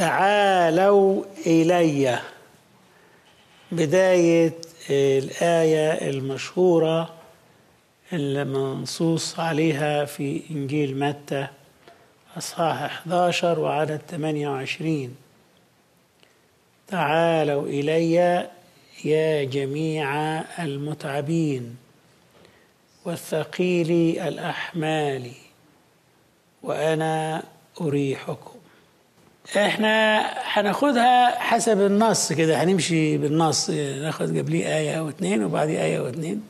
تعالوا إلي بداية الآية المشهورة اللي منصوص عليها في إنجيل متى أصحاح 11 وعدد 28 تعالوا إلي يا جميع المتعبين والثقيل الأحمال وأنا أريحكم احنا هناخدها حسب النص كده هنمشي بالنص ناخد قبليه آية أو اتنين وبعديه آية أو اتنين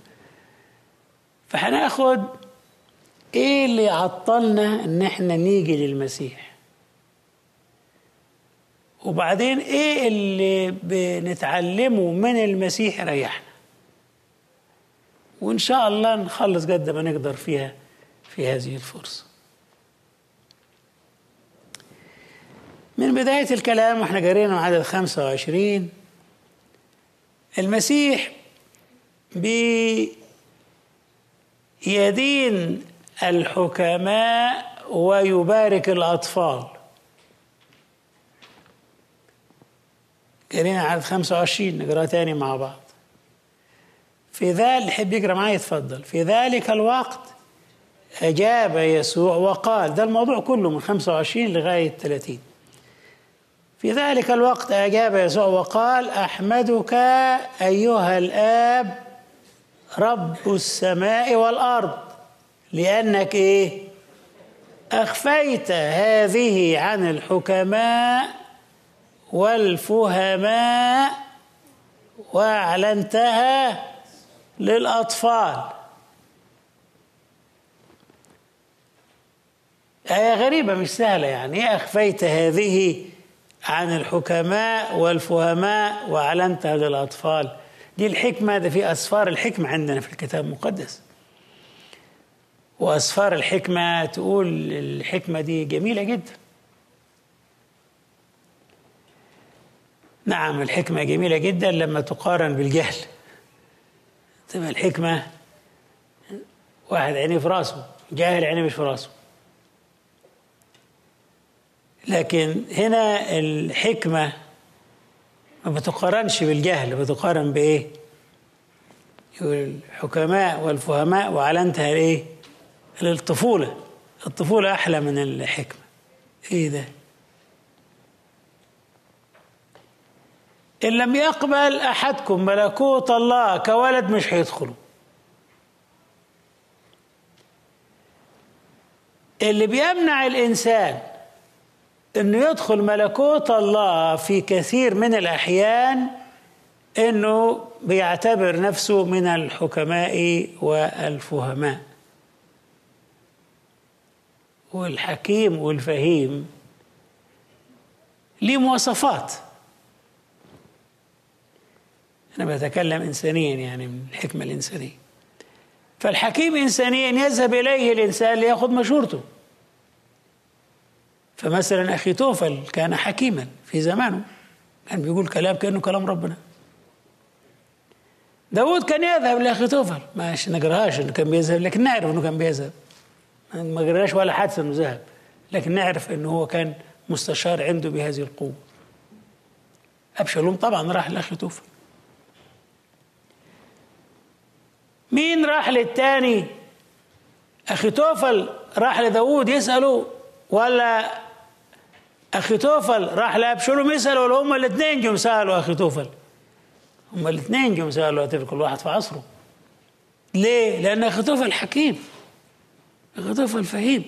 فهناخد ايه اللي عطلنا ان احنا نيجي للمسيح وبعدين ايه اللي بنتعلمه من المسيح يريحنا وان شاء الله نخلص قد ما نقدر فيها في هذه الفرصه من بداية الكلام واحنا قرينا عدد 25 المسيح بيدين الحكماء ويبارك الأطفال قرينا عدد 25 نقرأ تاني مع بعض في ذلك يحب يقرأ معايا يتفضل في ذلك الوقت أجاب يسوع وقال ده الموضوع كله من 25 لغاية 30 في ذلك الوقت أجاب يسوع وقال أحمدك أيها الآب رب السماء والأرض لأنك إيه أخفيت هذه عن الحكماء والفهماء وأعلنتها للأطفال آية غريبة مش سهلة يعني إيه أخفيت هذه عن الحكماء والفهماء وأعلنتها للأطفال دي الحكمة ده في أسفار الحكمة عندنا في الكتاب المقدس وأسفار الحكمة تقول الحكمة دي جميلة جدا نعم الحكمة جميلة جدا لما تقارن بالجهل تبقى الحكمة واحد عينيه في راسه جاهل عينيه مش في راسه لكن هنا الحكمة ما بتقارنش بالجهل بتقارن بإيه؟ يقول الحكماء والفهماء وعلنتها إيه؟ للطفولة الطفولة أحلى من الحكمة إيه ده؟ إن لم يقبل أحدكم ملكوت الله كولد مش هيدخلوا اللي بيمنع الإنسان انه يدخل ملكوت الله في كثير من الاحيان انه بيعتبر نفسه من الحكماء والفهماء والحكيم والفهيم ليه مواصفات انا بتكلم انسانيا يعني من الحكمه الانسانيه فالحكيم انسانيا يذهب اليه الانسان لياخذ مشورته فمثلا أخي توفل كان حكيما في زمانه كان بيقول كلام كأنه كلام ربنا داود كان يذهب لأخي توفل ما نقراهاش انه كان بيذهب لكن نعرف انه كان بيذهب ما قرناش ولا حادثة انه ذهب لكن نعرف انه هو كان مستشار عنده بهذه القوة أبشالوم طبعا راح لأخي توفل مين راح للتاني أخي توفل راح لداود يسأله ولا اخي توفل راح لابشلوم يسال ولا هم الاثنين جم سالوا اخي توفل هم الاثنين جم سالوا كل واحد في عصره ليه؟ لان اخي توفل حكيم اخي توفل فهيم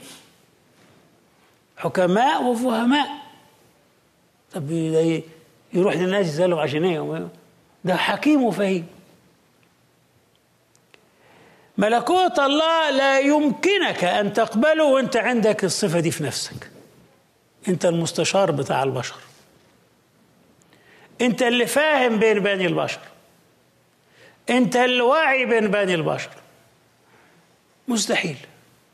حكماء وفهماء طب يروح للناس يسالهم عشان ايه؟ ده حكيم وفهيم ملكوت الله لا يمكنك ان تقبله وانت عندك الصفه دي في نفسك انت المستشار بتاع البشر انت اللي فاهم بين بني البشر انت اللي واعي بين بني البشر مستحيل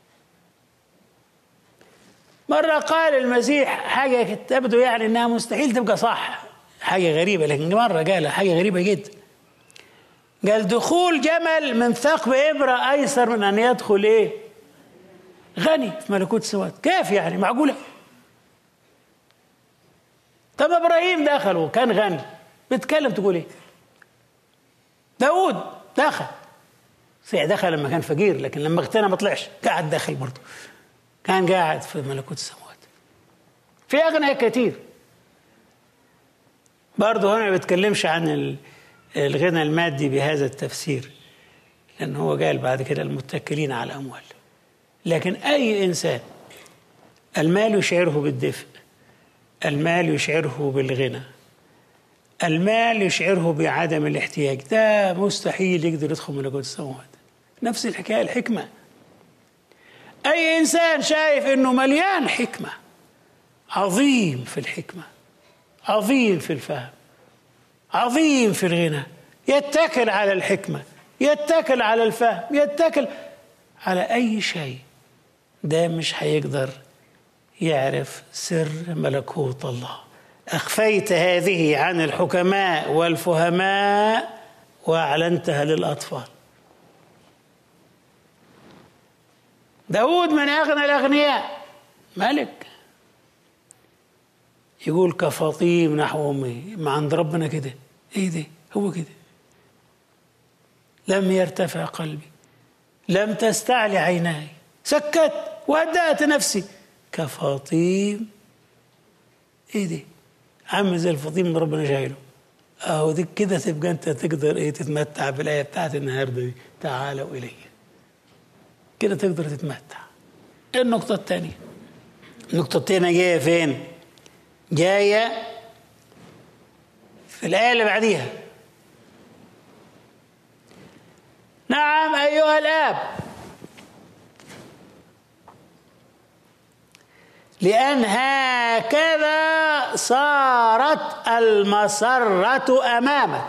مرة قال المسيح حاجة تبدو يعني انها مستحيل تبقى صح حاجة غريبة لكن مرة قالها حاجة غريبة جدا قال دخول جمل من ثقب إبرة أيسر من أن يدخل إيه غني في ملكوت السماوات كيف يعني معقولة طب ابراهيم دخل وكان غني بيتكلم تقول ايه داود دخل صحيح دخل لما كان فقير لكن لما اغتنى ما طلعش قاعد داخل برضه كان قاعد في ملكوت السماوات في اغنياء كتير برضه هنا ما بيتكلمش عن الغنى المادي بهذا التفسير لأن هو قال بعد كده المتكلين على الأموال لكن أي إنسان المال يشعره بالدفء المال يشعره بالغنى المال يشعره بعدم الاحتياج ده مستحيل يقدر يدخل ملكوت السماوات نفس الحكاية الحكمة أي إنسان شايف إنه مليان حكمة عظيم في الحكمة عظيم في الفهم عظيم في الغنى يتكل على الحكمة يتكل على الفهم يتكل على أي شيء ده مش هيقدر يعرف سر ملكوت الله أخفيت هذه عن الحكماء والفهماء وأعلنتها للأطفال داود من أغنى الأغنياء ملك يقول كفطيم نحو أمي ما عند ربنا كده إيه ده هو كده لم يرتفع قلبي لم تستعلي عيناي سكت وهدأت نفسي كفطيم ايه دي عم زي الفطيم اللي ربنا شايله اهو دي كده تبقى انت تقدر ايه تتمتع بالايه بتاعت النهارده دي تعالوا الي كده تقدر تتمتع النقطه الثانيه النقطه الثانيه جايه فين جايه في الايه اللي بعديها نعم ايها الاب لأن هكذا صارت المسرة أمامك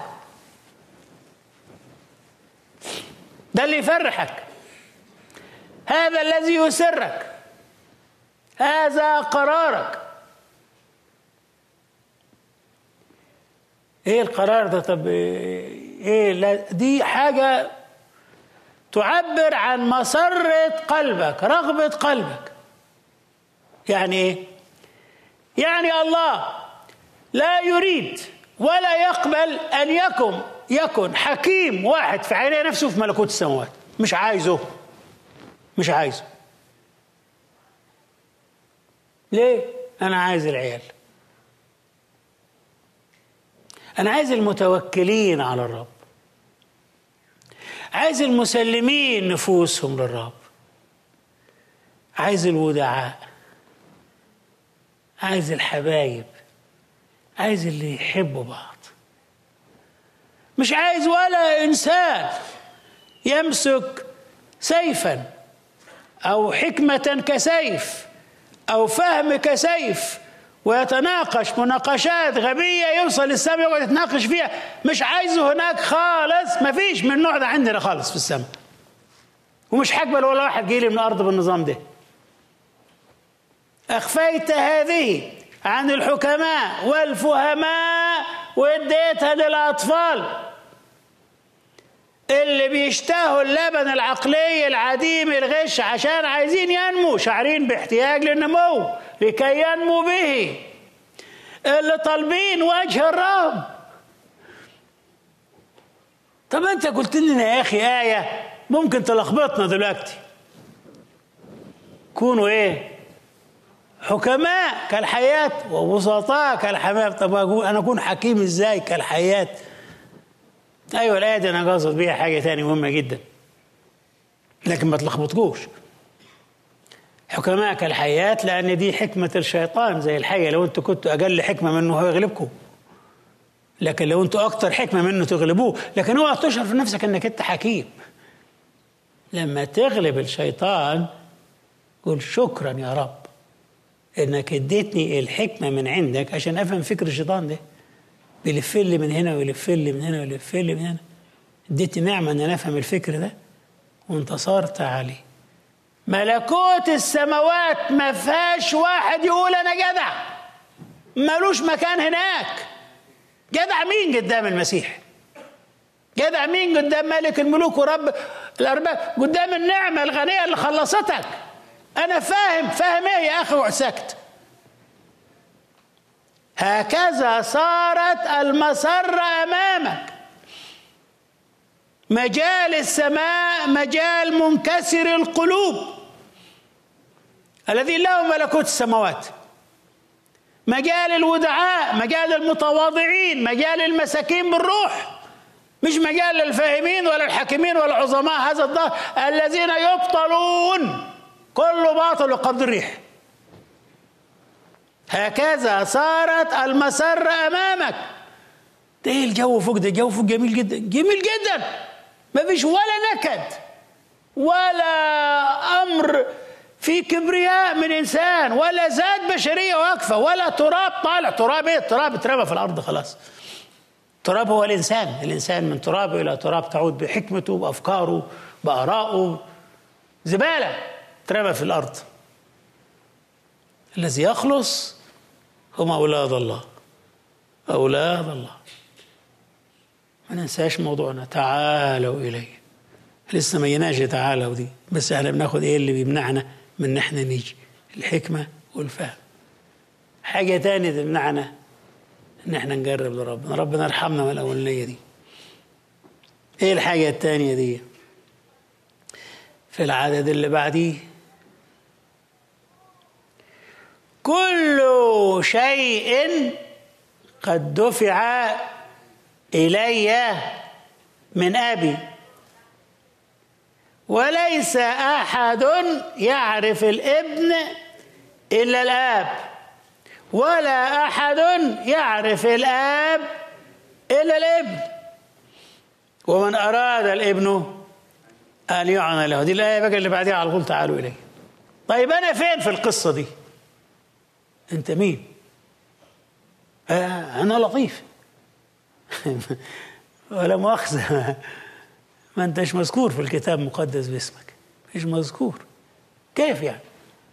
ده اللي يفرحك هذا الذي يسرك هذا قرارك ايه القرار ده طب ايه لا دي حاجة تعبر عن مسرة قلبك رغبة قلبك يعني ايه يعني الله لا يريد ولا يقبل ان يكن يكن حكيم واحد في عينيه نفسه في ملكوت السماوات مش عايزه مش عايزه ليه انا عايز العيال انا عايز المتوكلين على الرب عايز المسلمين نفوسهم للرب عايز الودعاء عايز الحبايب عايز اللي يحبوا بعض مش عايز ولا انسان يمسك سيفا او حكمه كسيف او فهم كسيف ويتناقش مناقشات غبيه يوصل للسماء يقعد يتناقش فيها مش عايزه هناك خالص ما فيش من النوع ده عندنا خالص في السماء ومش هقبل ولا واحد جيلي من الارض بالنظام ده أخفيت هذه عن الحكماء والفهماء واديتها للأطفال اللي بيشتهوا اللبن العقلي العديم الغش عشان عايزين ينمو شعرين باحتياج للنمو لكي ينمو به اللي طالبين وجه الرب طب انت قلت لنا يا اخي آية ممكن تلخبطنا دلوقتي كونوا ايه حكماء كالحياة وبسطاء كالحمام طب أقول أنا أكون حكيم إزاي كالحياة أيوة الآية دي أنا قاصد بيها حاجة تانية مهمة جدا لكن ما تلخبطكوش حكماء كالحياة لأن دي حكمة الشيطان زي الحية لو أنتوا كنتوا أقل حكمة منه هو يغلبكم لكن لو أنتوا أكتر حكمة منه تغلبوه لكن هو تشعر في نفسك أنك أنت حكيم لما تغلب الشيطان قول شكرا يا رب انك اديتني الحكمه من عندك عشان افهم فكر الشيطان ده بيلف لي من هنا ويلف لي من هنا ويلف لي من هنا اديتني نعمه ان انا افهم الفكر ده وانتصرت عليه ملكوت السماوات ما فيهاش واحد يقول انا جدع ملوش مكان هناك جدع مين قدام المسيح جدع مين قدام ملك الملوك ورب الارباب قدام النعمه الغنيه اللي خلصتك انا فاهم فاهم ايه يا اخي وسكت هكذا صارت المسرة أمامك مجال السماء مجال منكسر القلوب الذي له ملكوت السماوات مجال الودعاء مجال المتواضعين مجال المساكين بالروح مش مجال للفاهمين ولا الحاكمين ولا العظماء هذا الظهر الذين يبطلون كل باطل وقبض الريح هكذا صارت المسرة أمامك ده ايه الجو فوق ده الجو فوق جميل جدا جميل جدا ما فيش ولا نكد ولا أمر في كبرياء من إنسان ولا ذات بشرية واقفة ولا تراب طالع تراب إيه التراب اترمى في الأرض خلاص التراب هو الإنسان الإنسان من تراب إلى تراب تعود بحكمته بأفكاره بآرائه زبالة اترمى في الأرض الذي يخلص هم أولاد الله أولاد الله ما ننساش موضوعنا تعالوا إليه لسه ما يناش تعالوا دي بس احنا بناخد ايه اللي بيمنعنا من ان احنا نيجي الحكمة والفهم حاجة تانية تمنعنا ان احنا نجرب لربنا ربنا يرحمنا من الأولانية دي ايه الحاجة التانية دي في العدد اللي بعديه كل شيء قد دفع إلي من أبي وليس أحد يعرف الابن إلا الآب ولا أحد يعرف الآب إلا الابن ومن أراد الابن أن يعنى له دي الآية بقى اللي بعدها على طول تعالوا إليه طيب أنا فين في القصة دي أنت مين آه أنا لطيف ولا مؤاخذة ما أنتش مذكور في الكتاب المقدس باسمك مش مذكور كيف يعني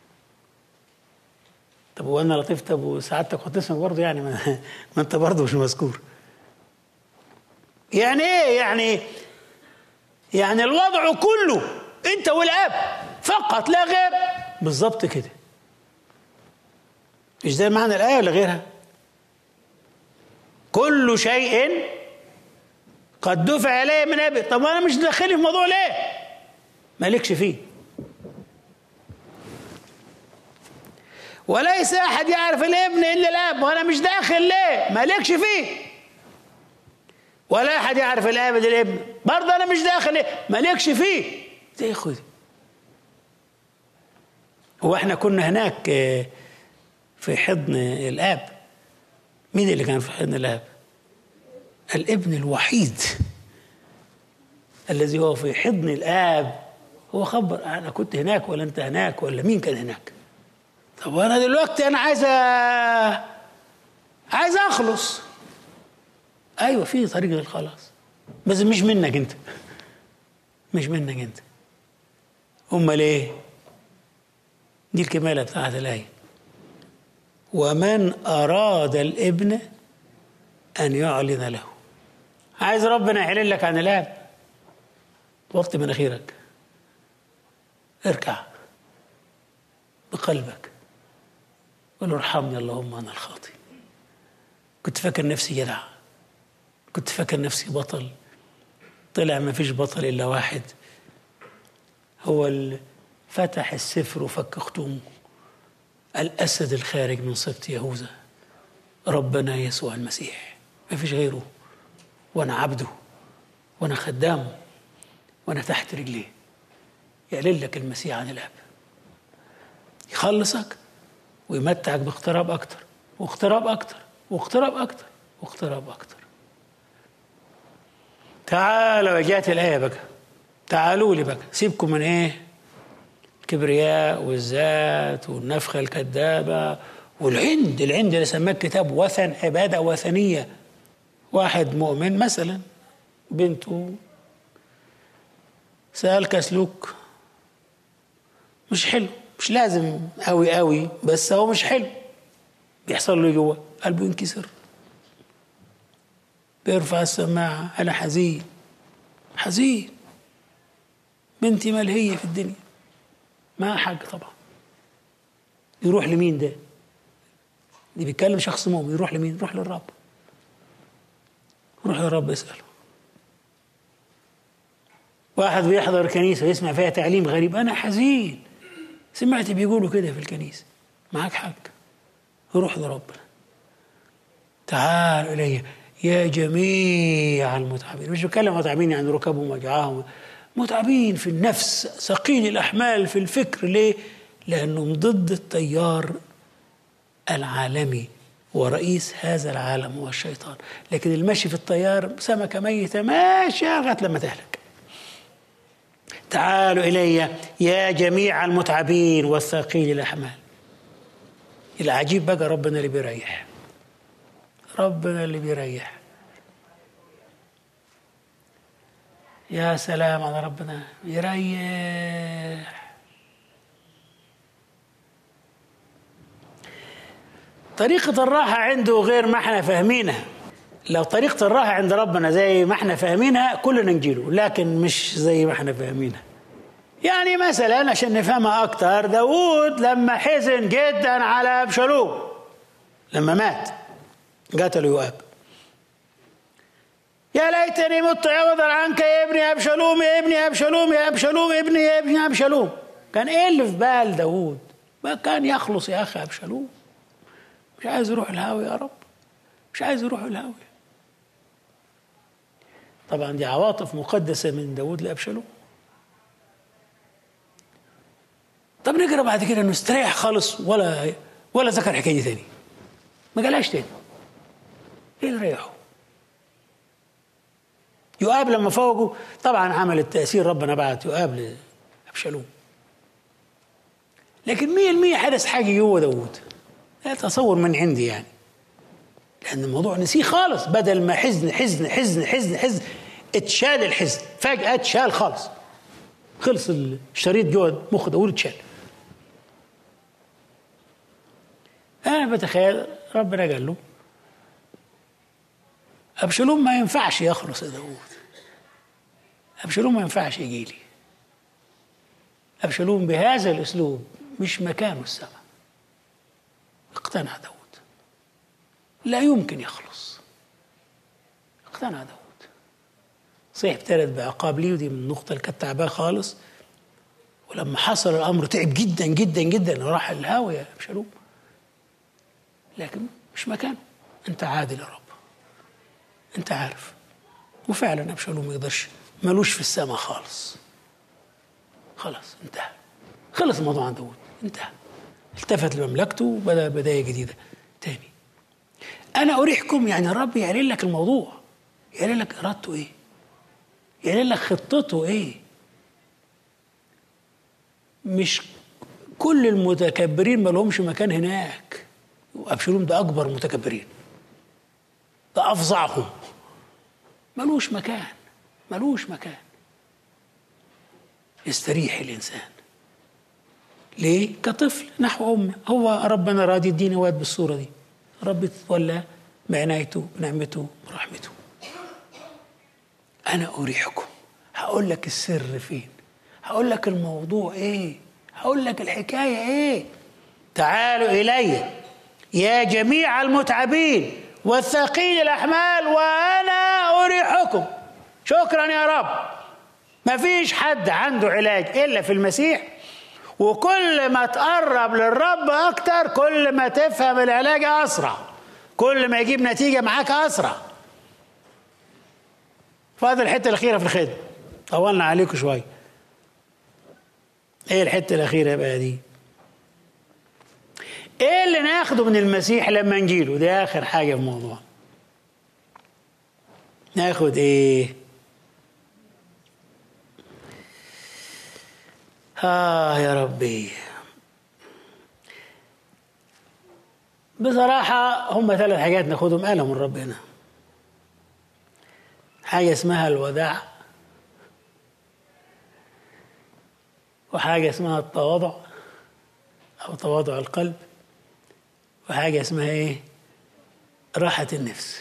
طب وانا لطيف طب وسعادتك حط اسمك برضه يعني ما, ما انت برضه مش مذكور يعني ايه يعني يعني الوضع كله انت والاب فقط لا غير بالظبط كده مش ده معنى الايه ولا غيرها كل شيء قد دفع الي من ابي طب انا مش داخلي في الموضوع ليه مالكش فيه وليس احد يعرف الابن الا الاب وانا مش داخل ليه مالكش فيه ولا احد يعرف الاب الا الابن برضه انا مش داخل ليه مالكش فيه زي خد هو احنا كنا هناك في حضن الاب مين اللي كان في حضن الاب الابن الوحيد الذي هو في حضن الاب هو خبر انا كنت هناك ولا انت هناك ولا مين كان هناك طب وانا دلوقتي انا عايز أ... عايز اخلص ايوه في طريق للخلاص بس مش منك انت مش منك انت امال ايه دي الكماله بتاعت الايه ومن اراد الابن ان يعلن له عايز ربنا يعلن لك عن الاب وقت مناخيرك اركع بقلبك قول له ارحمني اللهم انا الخاطئ كنت فاكر نفسي جدع كنت فاكر نفسي بطل طلع ما فيش بطل الا واحد هو اللي فتح السفر وفك ختومه الاسد الخارج من سبط يهوذا ربنا يسوع المسيح ما فيش غيره وانا عبده وانا خدامه وانا تحت رجليه يعلن لك المسيح عن الاب يخلصك ويمتعك باقتراب اكتر واقتراب اكتر واقتراب اكتر واقتراب اكتر تعالوا جات الايه بقى تعالوا لي بقى سيبكم من ايه الكبرياء والذات والنفخه الكذابه والعند العند اللي سماه الكتاب وثن عباده وثنيه واحد مؤمن مثلا بنته سأل سلوك مش حلو مش لازم قوي قوي بس هو مش حلو بيحصل له جوه قلبه ينكسر بيرفع السماعة أنا حزين حزين بنتي ملهية في الدنيا ما حاجة طبعا يروح لمين ده دي بيتكلم شخص مؤمن يروح لمين يروح للرب يروح للرب يسأله واحد بيحضر كنيسة يسمع فيها تعليم غريب أنا حزين سمعت بيقولوا كده في الكنيسة معاك حق روح لربنا تعال إلي يا جميع المتعبين مش بتكلم متعبين يعني ركبهم وجعاهم متعبين في النفس ثقيل الأحمال في الفكر ليه؟ لأنهم ضد التيار العالمي ورئيس هذا العالم هو الشيطان لكن المشي في التيار سمكة ميتة ماشية لغاية لما تهلك تعالوا إلي يا جميع المتعبين والثقيل الأحمال العجيب بقى ربنا اللي بيريح ربنا اللي بيريح يا سلام على ربنا يريح طريقة الراحة عنده غير ما احنا فاهمينها لو طريقة الراحة عند ربنا زي ما احنا فاهمينها كلنا نجيله لكن مش زي ما احنا فاهمينها يعني مثلا عشان نفهمها أكتر داود لما حزن جدا على أبشالوم لما مات قتل يؤاب يا ليتني مت عوضا عنك يا ابني أبشالوم يا ابني أبشالوم يا أبشالوم ابني يا ابني أبشالوم كان إيه اللي في بال داود ما كان يخلص يا أخي أبشالوم مش عايز يروح الهاوي يا رب مش عايز يروح الهاوي طبعا دي عواطف مقدسة من داود لأبشالوم طب نقرا بعد كده انه استريح خالص ولا ولا ذكر الحكايه دي تاني ما قالهاش تاني ايه اللي ريحه يؤاب لما فوقه طبعا عمل التأثير ربنا بعت يؤاب لأبشالوم لكن مية المية حدث حاجة جوه داود لا تصور من عندي يعني لأن الموضوع نسيه خالص بدل ما حزن حزن حزن حزن حزن اتشال الحزن فجأة اتشال خالص خلص الشريط جوه مخ داود اتشال أنا بتخيل ربنا قال له أبشالوم ما ينفعش يخلص يا داود أبشالوم ما ينفعش يجي لي أبشالوم بهذا الأسلوب مش مكانه السماء اقتنع داود لا يمكن يخلص اقتنع داود صحيح ابتلت بعقاب ليه ودي من النقطة اللي كانت تعباه خالص ولما حصل الأمر تعب جدا جدا جدا وراح الهاوية يا أبشالوم لكن مش مكانه أنت عادل يا رب أنت عارف وفعلا أبشالوم ما يقدرش ملوش في السماء خالص خلاص انتهى خلص الموضوع عن داود انتهى التفت لمملكته وبدا بدايه جديده تاني انا اريحكم يعني الرب يعلن لك الموضوع يعلن لك ارادته ايه يعلن لك خطته ايه مش كل المتكبرين ما لهمش مكان هناك وابشالوم ده اكبر متكبرين ده افظعهم ملوش مكان ملوش مكان يستريح الانسان ليه؟ كطفل نحو امه هو ربنا راضي يديني واد بالصوره دي رب تتولى بعنايته بنعمته برحمته انا اريحكم هقول لك السر فين هقول لك الموضوع ايه هقول لك الحكايه ايه تعالوا الي يا جميع المتعبين والثقيل الاحمال وانا اريحكم شكرا يا رب ما فيش حد عنده علاج الا في المسيح وكل ما تقرب للرب اكتر كل ما تفهم العلاج اسرع كل ما يجيب نتيجه معاك اسرع فاضل الحته الاخيره في الخدمه طولنا عليكم شويه ايه الحته الاخيره بقى دي ايه اللي ناخده من المسيح لما نجيله دي اخر حاجه في الموضوع ناخد ايه آه يا ربي بصراحة هم ثلاث حاجات ناخدهم أنا من ربنا حاجة اسمها الوداع وحاجة اسمها التواضع أو تواضع القلب وحاجة اسمها إيه؟ راحة النفس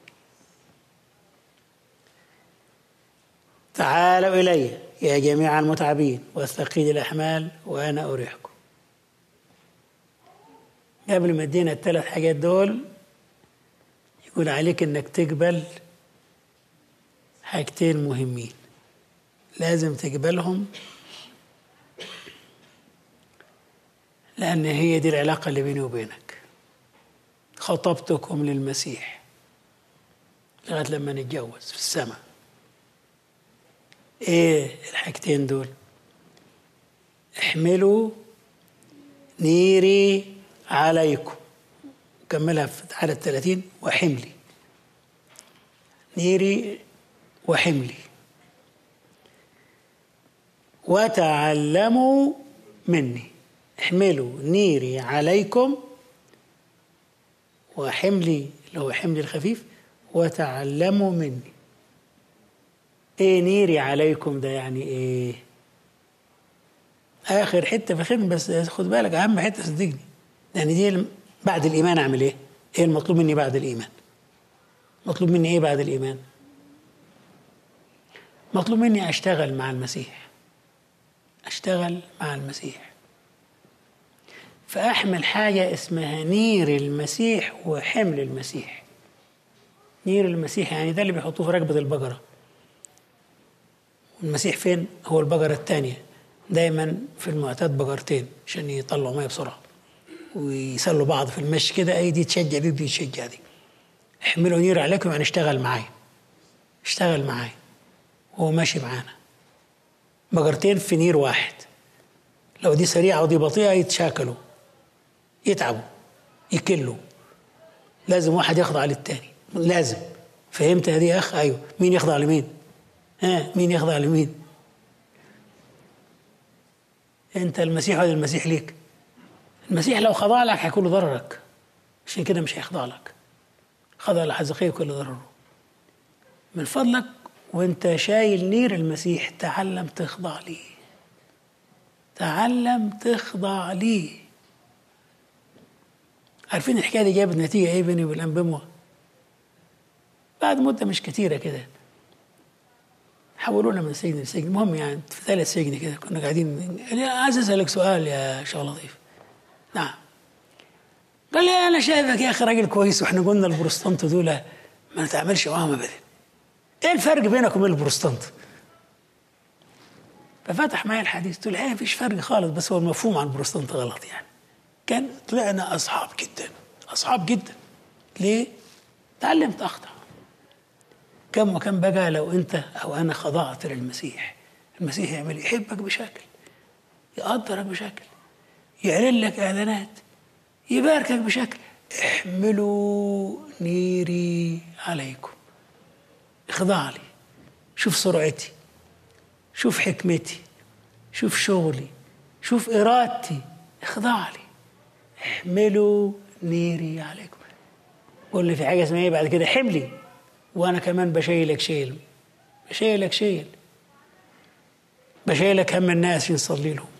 تعالوا إلي يا جميع المتعبين والثقيل الأحمال وأنا أريحكم قبل ما ادينا الثلاث حاجات دول يقول عليك انك تقبل حاجتين مهمين لازم تقبلهم لأن هي دي العلاقة اللي بيني وبينك خطبتكم للمسيح لغاية لما نتجوز في السماء ايه الحاجتين دول احملوا نيري عليكم كملها في عدد 30 وحملي نيري وحملي وتعلموا مني احملوا نيري عليكم وحملي اللي هو حملي الخفيف وتعلموا مني ايه نيري عليكم ده يعني ايه اخر حته في الخدمه بس خد بالك اهم حته صدقني يعني دي بعد الايمان اعمل ايه ايه المطلوب مني بعد الايمان مطلوب مني ايه بعد الايمان مطلوب مني اشتغل مع المسيح اشتغل مع المسيح فاحمل حاجه اسمها نير المسيح وحمل المسيح نير المسيح يعني ده اللي بيحطوه في ركبه البقره المسيح فين هو البقره الثانيه دايما في المعتاد بقرتين عشان يطلعوا ميه بسرعه ويسلوا بعض في المشي كده اي دي تشجع دي دي تشجع دي احملوا نير عليكم يعني اشتغل معايا اشتغل معايا وهو ماشي معانا بقرتين في نير واحد لو دي سريعة ودي بطيئة يتشاكلوا يتعبوا يكلوا لازم واحد يخضع للتاني لازم فهمت هذه يا أخ أيوه مين يخضع لمين ها مين يخضع لمين أنت المسيح ولا المسيح ليك المسيح لو خضع لك هيكون ضررك عشان كده مش هيخضع لك خضع لحزقية كل ضرره من فضلك وانت شايل نير المسيح تعلم تخضع ليه تعلم تخضع ليه عارفين الحكايه دي جابت نتيجه ايه بيني وبين الانبموه بعد مده مش كتيره كده حولونا من سجن لسجن المهم يعني في ثالث سجن كده كنا قاعدين يعني عايز اسالك سؤال يا شيخ لطيف نعم قال لي انا شايفك يا اخي راجل كويس واحنا قلنا البروستانت دول ما نتعاملش معاهم ابدا ايه الفرق بينك وبين البروستانت ففتح معايا الحديث قلت له الحقيقه مفيش فرق خالص بس هو المفهوم عن البروستانت غلط يعني كان طلعنا اصحاب جدا اصحاب جدا ليه تعلمت اخطا كم وكم بقى لو انت او انا خضعت للمسيح المسيح يعمل يحبك بشكل يقدرك بشكل يعلن لك اعلانات يباركك بشكل احملوا نيري عليكم اخضع لي شوف سرعتي شوف حكمتي شوف شغلي شوف ارادتي اخضع لي احملوا نيري عليكم قول لي في حاجه اسمها ايه بعد كده حملي وانا كمان بشيلك شيل بشيلك شيل بشيلك هم الناس عشان نصلي لهم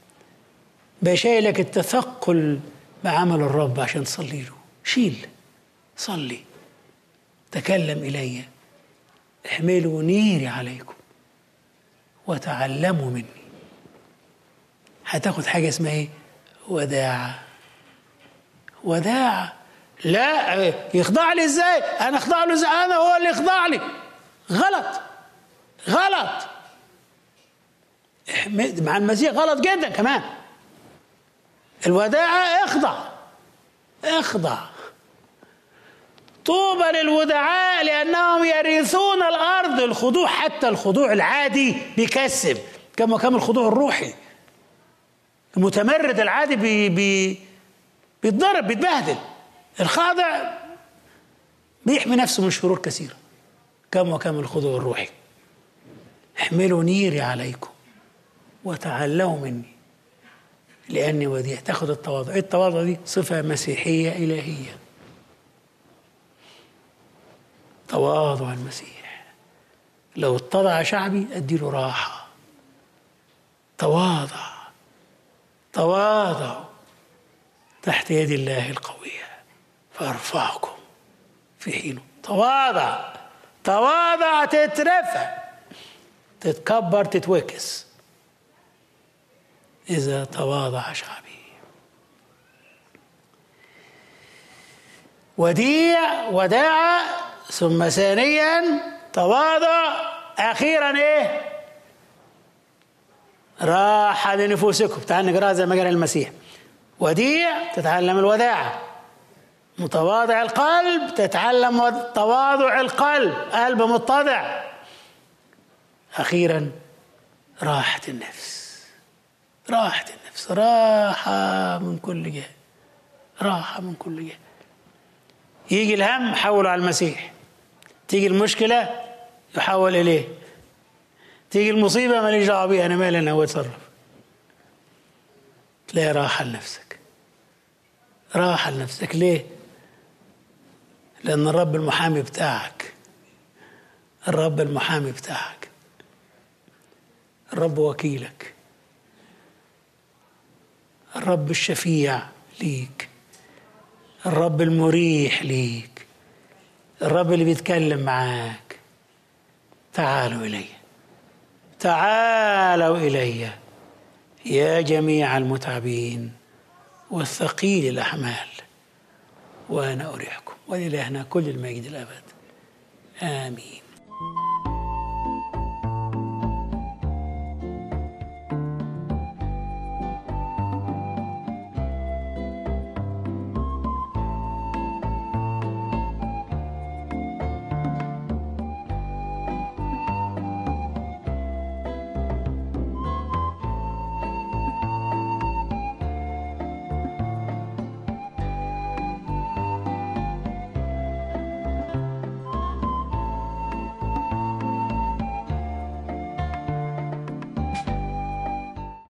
بشيلك التثقل بعمل الرب عشان تصلي له شيل صلي تكلم الي احملوا نيري عليكم وتعلموا مني هتاخد حاجه اسمها ايه وداعه وداعه لا يخضع لي ازاي انا اخضع له ازاي انا هو اللي يخضع لي غلط غلط مع المسيح غلط جدا كمان الوداعة اخضع اخضع طوبى للودعاء لأنهم يرثون الأرض الخضوع حتى الخضوع العادي بيكسب كما كان الخضوع الروحي المتمرد العادي بي بي بيتضرب بيتبهدل الخاضع بيحمي نفسه من شرور كثيرة كم وكم الخضوع الروحي احملوا نيري عليكم وتعلموا مني لأني وديع تاخد التواضع إيه التواضع دي صفة مسيحية إلهية تواضع المسيح لو اتضع شعبي أديله راحة تواضع تواضع تحت يد الله القوية فأرفعكم في حينه تواضع تواضع تترفع تتكبر تتوكس إذا تواضع شعبي وديع وداعة ثم ثانيا تواضع أخيرا إيه راحة لنفوسكم تعال نقرأ زي ما قال المسيح وديع تتعلم الوداعة متواضع القلب تتعلم تواضع القلب قلب متضع أخيرا راحة النفس راحة النفس راحة من كل جهة راحة من كل جهة يجي الهم حوله على المسيح تيجي المشكلة يحول إليه تيجي المصيبة ماليش دعوة بيها أنا مالي أنا هو يتصرف تلاقي راحة لنفسك راحة لنفسك ليه؟ لأن الرب المحامي بتاعك الرب المحامي بتاعك الرب وكيلك الرب الشفيع ليك الرب المريح ليك الرب اللي بيتكلم معاك تعالوا إلي تعالوا إلي يا جميع المتعبين والثقيل الأحمال وأنا أريحكم ولإلهنا كل المجد الأبد آمين